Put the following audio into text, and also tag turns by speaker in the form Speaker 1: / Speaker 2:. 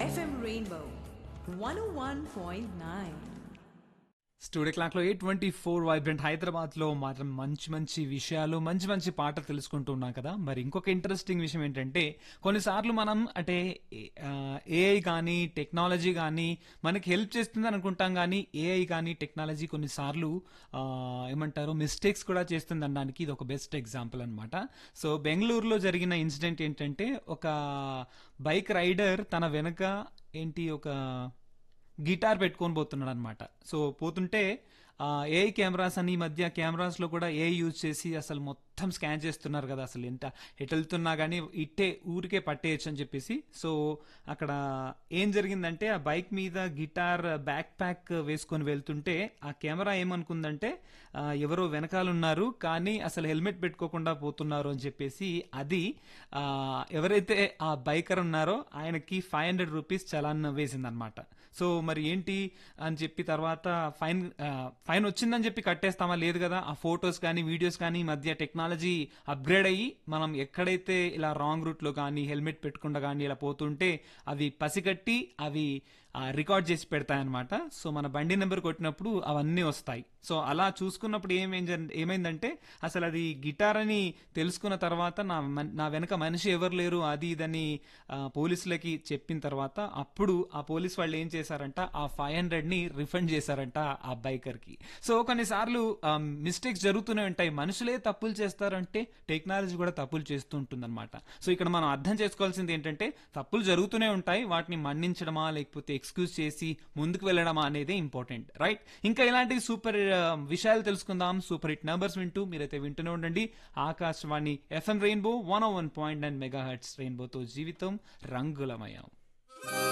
Speaker 1: FM Rainbow 101.9.
Speaker 2: Studio clock లో eight twenty four vibrant Hyderabad లో మాత్రం మంచి మంచి విషయాలు మంచి మంచి పాటలు తెలుసుకుంటూ ఉన్నాం కదా మరి ఇంకొక ఇంట్రెస్టింగ్ విషయం ఏంటంటే కొన్నిసార్లు మనం అంటే ఏఐ కానీ టెక్నాలజీ కానీ మనకి హెల్ప్ చేస్తుంది అనుకుంటాం కానీ ఏఐ కానీ టెక్నాలజీ కొన్నిసార్లు ఆ, ఏమంటారు మిస్టేక్స్ కూడా చేస్తుంది అనడానికి ఇది ఒక బెస్ట్ ఎగ్జాంపుల్ అనమాట సో బెంగళూరులో జరిగిన ఇన్సిడెంట్ ఏంటంటే ఒక బైక్ రైడర్ తన వెనక ఏంటి ఒక గిటార్ పెట్టుకొని పోతున్నాడు అనమాట సో పోతుంటే ఏ కెమెరాస్ అని ఈ మధ్య కెమెరాస్ లో కూడా ఏ యూజ్ చేసి అసలు మొత్తం స్కాన్ చేస్తున్నారు కదా అసలు ఎంత ఎటు వెళ్తున్నా కానీ ఇట్టే ఊరికే పట్టేయచ్చు అని చెప్పేసి సో అక్కడ ఏం జరిగిందంటే ఆ బైక్ మీద గిటార్ బ్యాక్ ప్యాక్ వేసుకొని వెళ్తుంటే ఆ కెమెరా ఏమనుకుందంటే ఆ, ఎవరో వెనకాల ఉన్నారు కానీ అసలు హెల్మెట్ పెట్టుకోకుండా పోతున్నారు అని చెప్పేసి అది ఆ, ఎవరైతే ఆ బైకర్ ఉన్నారో ఆయనకి ఫైవ్ హండ్రెడ్ రూపీస్ చలాన్ వేసిందనమాట సో మరి ఏంటి అని చెప్పి తర్వాత ఫైన్ ఆ, ఫైన్ వచ్చిందని చెప్పి కట్టేస్తామా లేదు కదా ఆ ఫొటోస్ కానీ వీడియోస్ కానీ ఈ మధ్య టెక్నాలజీ అప్గ్రేడ్ అయ్యి మనం ఎక్కడైతే ఇలా రాంగ్ రూట్ లో కానీ హెల్మెట్ పెట్టకుండా కానీ ఇలా పోతుంటే అవి పసిగట్టి అవి రికార్డ్ చేసి పెడతాయన్నమాట సో మన బండి నెంబర్ కొట్టినప్పుడు అవన్నీ వస్తాయి సో అలా చూసుకున్నప్పుడు ఏమేం జరి- ఏమైందంటే అసలు అది గిటార్ అని తెలుసుకున్న తర్వాత నా మన్- నా వెనక మనిషి ఎవరు లేరు అది ఇదని ఆ, పోలీసులకి చెప్పిన తర్వాత అప్పుడు ఆ పోలీస్ వాళ్ళు ఏం చేశారంట ఆ ఫైవ్ హండ్రెడ్ ని రిఫండ్ చేశారంట ఆ బైకర్ కి సో కొన్నిసార్లు మిస్టేక్స్ జరుగుతూనే ఉంటాయి మనుషులే తప్పులు చేస్తారంటే టెక్నాలజీ కూడా తప్పులు చేస్తూ ఉంటుందన్నమాట సో ఇక్కడ మనం అర్థం చేసుకోవాల్సింది ఏంటంటే తప్పులు జరుగుతూనే ఉంటాయి వాటిని మన్నించడమా లేకపోతే ఎక్స్క్యూజ్ చేసి ముందుకు వెళ్ళడమా అనేది ఇంపార్టెంట్ రైట్ ఇంకా ఇలాంటి సూపర్ విషయాలు తెలుసుకుందాం సూపర్ హిట్ నంబర్స్ వింటూ మీరైతే వింటూనే ఉండండి Akashvani FM rainbow one one point nine megahertz రెయిన్బోతో జీవితం రంగులమయం